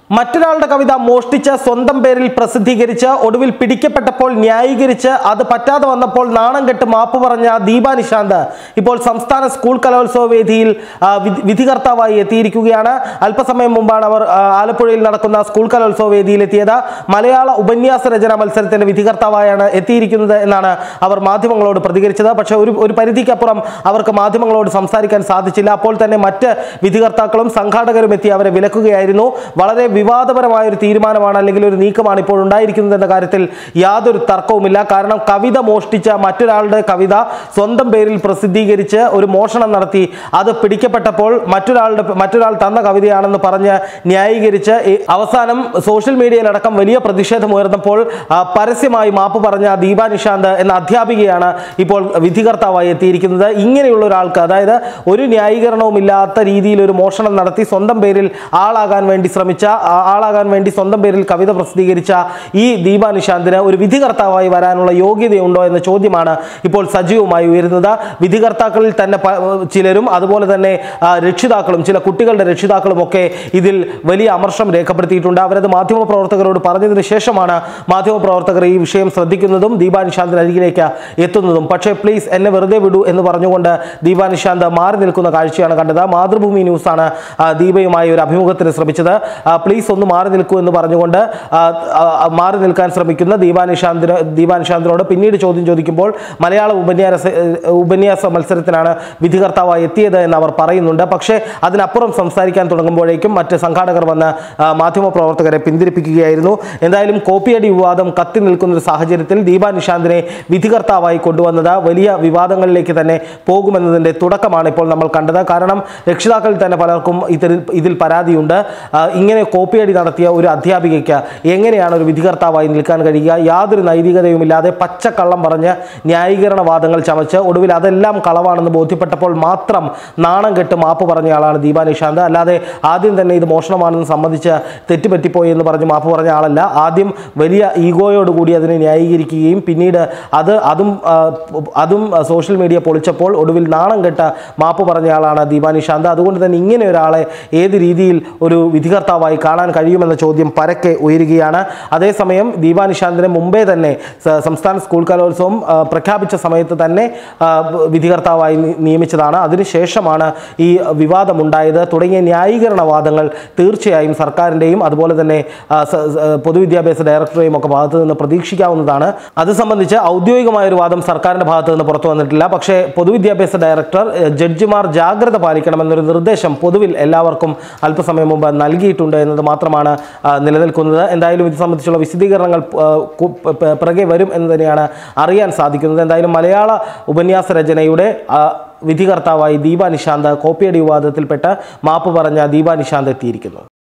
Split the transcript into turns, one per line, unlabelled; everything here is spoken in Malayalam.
മറ്റൊരാളുടെ കവിത മോഷ്ടിച്ച് സ്വന്തം പേരിൽ പ്രസിദ്ധീകരിച്ച് ഒടുവിൽ പിടിക്കപ്പെട്ടപ്പോൾ ന്യായീകരിച്ച് അത് പറ്റാതെ വന്നപ്പോൾ നാണം കെട്ട് മാപ്പ് പറഞ്ഞ ദീപ നിശാന്ത് ഇപ്പോൾ സംസ്ഥാന സ്കൂൾ കലോത്സവ വേദിയിൽ ആ, വിധി- വിധികർത്താവായി എത്തിയിരിക്കുകയാണ് അല്പസമയം മുമ്പാണ് അവർ ആ, ആലപ്പുഴയിൽ നടക്കുന്ന സ്കൂൾ കലോത്സവ വേദിയിലെത്തിയത് മലയാള ഉപന്യാസ രചന മത്സരത്തിന്റെ വിധികർത്താവായാണ് എത്തിയിരിക്കുന്നത് എന്നാണ് അവർ മാധ്യമങ്ങളോട് പ്രതികരിച്ചത് പക്ഷേ ഒരു ഒരു പരിധിക്കപ്പുറം അവർക്ക് മാധ്യമങ്ങളോട് സംസാരിക്കാൻ സാധിച്ചില്ല അപ്പോൾ തന്നെ മറ്റ് വിധികർത്താക്കളും സംഘാടകരും എത്തി അവരെ വിലക്കുകയായിരുന്നു വളരെ വിവാദപരമായ ഒരു തീരുമാനമാണ് അല്ലെങ്കിൽ ഒരു നീക്കമാണ് ഇപ്പോൾ ഉണ്ടായിരിക്കുന്നത് എന്ന കാര്യത്തിൽ യാതൊരു തർക്കവുമില്ല കാരണം കവിത മോഷ്ടിച്ച മറ്റൊരാളുടെ കവിത സ്വന്തം പേരിൽ പ്രസിദ്ധീകരിച്ച് ഒരു മോഷണം നടത്തി അത് പിടിക്കപ്പെട്ടപ്പോൾ മറ്റൊരാളുടെ മറ്റൊരാൾ തന്ന കവിതയാണെന്ന് പറഞ്ഞ് ന്യായീകരിച്ച് ഈ അവസാനം സോഷ്യൽ മീഡിയയിലടക്കം വലിയ പ്രതിഷേധം ഉയർന്നപ്പോൾ ആ, പരസ്യമായി മാപ്പ് പറഞ്ഞ ദീപ നിശാന്ത് എന്ന അധ്യാപികയാണ് ഇപ്പോൾ വിധികർത്താവായി എത്തിയിരിക്കുന്നത് ഇങ്ങനെയുള്ള ഒരാൾക്ക് അതായത് ഒരു ന്യായീകരണവും ഇല്ലാത്ത രീതിയിൽ ഒരു മോഷണം നടത്തി സ്വന്തം പേരിൽ ആളാകാൻ വേണ്ടി ശ്രമിച്ച ആ- ആളാകാൻ വേണ്ടി സ്വന്തം പേരിൽ കവിത പ്രസിദ്ധീകരിച്ച ഈ ദീപ നിശാന്തിന് ഒരു വിധികർത്താവായി വരാനുള്ള യോഗ്യതയുണ്ടോ എന്ന ചോദ്യമാണ് ഇപ്പോൾ സജീവമായി ഉയരുന്നത് വിധികർത്താക്കളിൽ തന്നെ പ- ചിലരും അതുപോലെ തന്നെ ആ, രക്ഷിതാക്കളും ചില കുട്ടികളുടെ രക്ഷിതാക്കളും ഒക്കെ ഇതിൽ വലിയ അമർഷം രേഖപ്പെടുത്തിയിട്ടുണ്ട് അവരത് മാധ്യമപ്രവർത്തകരോട് പറഞ്ഞതിന് ശേഷമാണ് മാധ്യമപ്രവർത്തകർ ഈ വിഷയം ശ്രദ്ധിക്കുന്നതും ദീപ നിശാന്തിന് അരികിലേക്ക് എത്തുന്നതും പക്ഷേ പ്ലീസ് എന്നെ വെറുതെ വിടൂ എന്ന് പറഞ്ഞുകൊണ്ട് ദീപ നിശാന്ത് മാറി നിൽക്കുന്ന കാഴ്ചയാണ് കണ്ടത് മാതൃഭൂമി ന്യൂസാണ് ആ, ദീപയുമായി ഒരു അഭിമുഖത്തിന് ശ്രമിച്ചത് ആ, പ്ലീസ് ഒന്ന് മാറി നിൽക്കൂ എന്ന് പറഞ്ഞുകൊണ്ട് ആ, ആ, മാറി നിൽക്കാൻ ശ്രമിക്കുന്ന ദീപ നിശാന്തിന് ദീപ നിശാന്തിനോട് പിന്നീട് ചോദ്യം ചോദിക്കുമ്പോൾ മലയാള ഉപന്യാസ ഉപന്യാസ മത്സരത്തിനാണ് വിധികർത്താവായി എത്തിയത് എന്ന് അവർ പറയുന്നുണ്ട് പക്ഷേ അതിനപ്പുറം സംസാരിക്കാൻ തുടങ്ങുമ്പോഴേക്കും മറ്റ് സംഘാടകർ വന്ന് ആ, മാധ്യമപ്രവർത്തകരെ പിന്തിരിപ്പിക്കുകയായിരുന്നു എന്തായാലും കോപ്പിയടി വിവാദം കത്തി നിൽക്കുന്ന ഒരു സാഹചര്യത്തിൽ ദീപ നിശാന്തിനെ വിധികർത്താവായി കൊണ്ടുവന്നത് വലിയ വിവാദങ്ങളിലേക്ക് തന്നെ പോകുമെന്നതിൻ്റെ തുടക്കമാണ് ഇപ്പോൾ നമ്മൾ കണ്ടത് കാരണം രക്ഷിതാക്കളിൽ തന്നെ പലർക്കും ഇതിൽ ഇതിൽ പരാതിയുണ്ട് ആ, ഇങ്ങനെ കോപ്പിയടി നടത്തിയ ഒരു അധ്യാപികയ്ക്ക് എങ്ങനെയാണ് ഒരു വിധികർത്താവായി നിൽക്കാൻ കഴിയുക യാതൊരു നൈതികതയുമില്ലാതെ പച്ചക്കള്ളം പറഞ്ഞ് ന്യായീകരണവാദങ്ങൾ ചമച്ച് ഒടുവിൽ അതെല്ലാം കളവാണെന്ന് ബോധ്യപ്പെട്ടപ്പോൾ മാത്രം നാണം കെട്ട് മാപ്പ് പറഞ്ഞയാളാണ് ദീപ നിശാന്ത് അല്ലാതെ ആദ്യം തന്നെ ഇത് മോഷണമാണെന്ന് സംബന്ധിച്ച് തെറ്റുപറ്റിപ്പോയി എന്ന് പറഞ്ഞ് മാപ്പ് പറഞ്ഞ ആളല്ല ആദ്യം വലിയ ഈഗോയോടുകൂടി അതിനെ ന്യായീകരിക്കുകയും പിന്നീട് അത് അതും ആ, അതും സോഷ്യൽ മീഡിയ പൊളിച്ചപ്പോൾ ഒടുവിൽ നാണം കെട്ട് മാപ്പ് പറഞ്ഞയാളാണ് ദീപ നിശാന്ത് അതുകൊണ്ട് തന്നെ ഇങ്ങനെ ഒരാളെ ഏത് രീതിയിൽ ഒരു വിധികർത്താവായി കാണാൻ കഴിയുമെന്ന ചോദ്യം പരക്കെ ഉയരുകയാണ് അതേസമയം ദീപ നിശാന്തിനെ മുമ്പേ തന്നെ സ- സംസ്ഥാന സ്കൂൾ കലോത്സവം ആ, പ്രഖ്യാപിച്ച സമയത്ത് തന്നെ ആ, വിധികർത്താവായി നി- നിയമിച്ചതാണ് അതിനുശേഷമാണ് ഈ വിവാദമുണ്ടായത് തുടങ്ങിയ ന്യായീകരണവാദങ്ങൾ തീർച്ചയായും സർക്കാരിൻ്റെയും അതുപോലെ തന്നെ ആ, സ- സ- പൊതുവിദ്യാഭ്യാസ ഡയറക്ടറെയും ഒക്കെ ഭാഗത്ത് നിന്ന് പ്രതീക്ഷിക്കാവുന്നതാണ് അത് സംബന്ധിച്ച് ഔദ്യോഗികമായ ഒരു വാദം സർക്കാരിൻ്റെ ഭാഗത്ത് നിന്ന് പുറത്തു വന്നിട്ടില്ല പക്ഷേ പൊതുവിദ്യാഭ്യാസ ഡയറക്ടർ എ, ജഡ്ജിമാർ ജാഗ്രത പാലിക്കണമെന്നൊരു നിർദ്ദേശം പൊതുവിൽ എല്ലാവർക്കും അല്പസമയം മുമ്പ് നൽകിയിട്ടുണ്ട് എന്നത് മാത്രമാണ് ആ, നിലനിൽക്കുന്നത് എന്തായാലും ഇത് സംബന്ധിച്ചുള്ള വിശദീകരണങ്ങൾ ആ, കു- പ- പ- പിറകെ വരും എന്ന് തന്നെയാണ് അറിയാൻ സാധിക്കുന്നത് എന്തായാലും മലയാള ഉപന്യാസ രചനയുടെ ആ, വിധികർത്താവായി ദീപ നിശാന്ത് കോപ്പിയടി വിവാദത്തിൽപ്പെട്ട് മാപ്പ് പറഞ്ഞ ദീപ നിശാന്ത് എത്തിയിരിക്കുന്നു